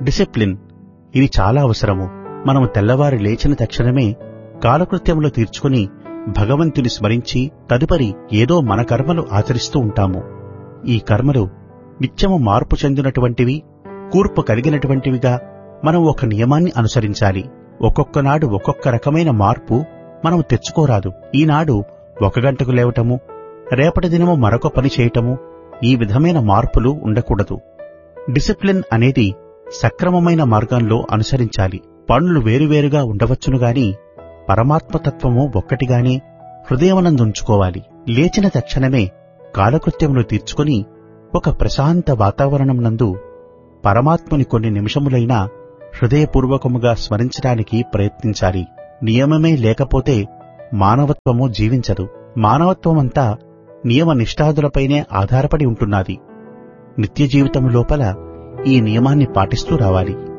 discipline ఇది చాలా అవసరము మనము తెల్లవారి లేచిన తక్షణమే కాలకృత్యములు తీర్చుకుని భగవంతుని స్మరించి తదుపరి ఏదో మన కర్మలు ఆచరిస్తూ ఉంటాము ఈ కర్మలు నిత్యము మార్పు చెందినటువంటివి కూర్పు కలిగినటువంటివిగా మనం ఒక నియమాన్ని అనుసరించాలి ఒక్కొక్క నాడు ఒక్కొక్క రకమైన మార్పు మనం తెచ్చుకోరాదు ఈనాడు ఒక గంటకు లేవటము రేపటి దినము మరొక పని చేయటము ఈ విధమైన మార్పులు ఉండకూడదు డిసిప్లిన్ అనేది సక్రమమైన మార్గంలో అనుసరించాలి పనులు వేరువేరుగా ఉండవచ్చును గాని పరమాత్మతత్వము ఒక్కటిగానే హృదయమనందుంచుకోవాలి లేచిన తక్షణమే కాలకృత్యములు తీర్చుకుని ఒక ప్రశాంత వాతావరణం నందు పరమాత్ముని కొన్ని నిమిషములైనా హృదయపూర్వకముగా స్మరించడానికి ప్రయత్నించాలి నియమమే లేకపోతే మానవత్వము జీవించదు మానవత్వమంతా నియమ నిష్ఠాదులపైనే ఆధారపడి ఉంటున్నది నిత్య జీవితం లోపల ఈ నియమాన్ని పాటిస్తూ రావాలి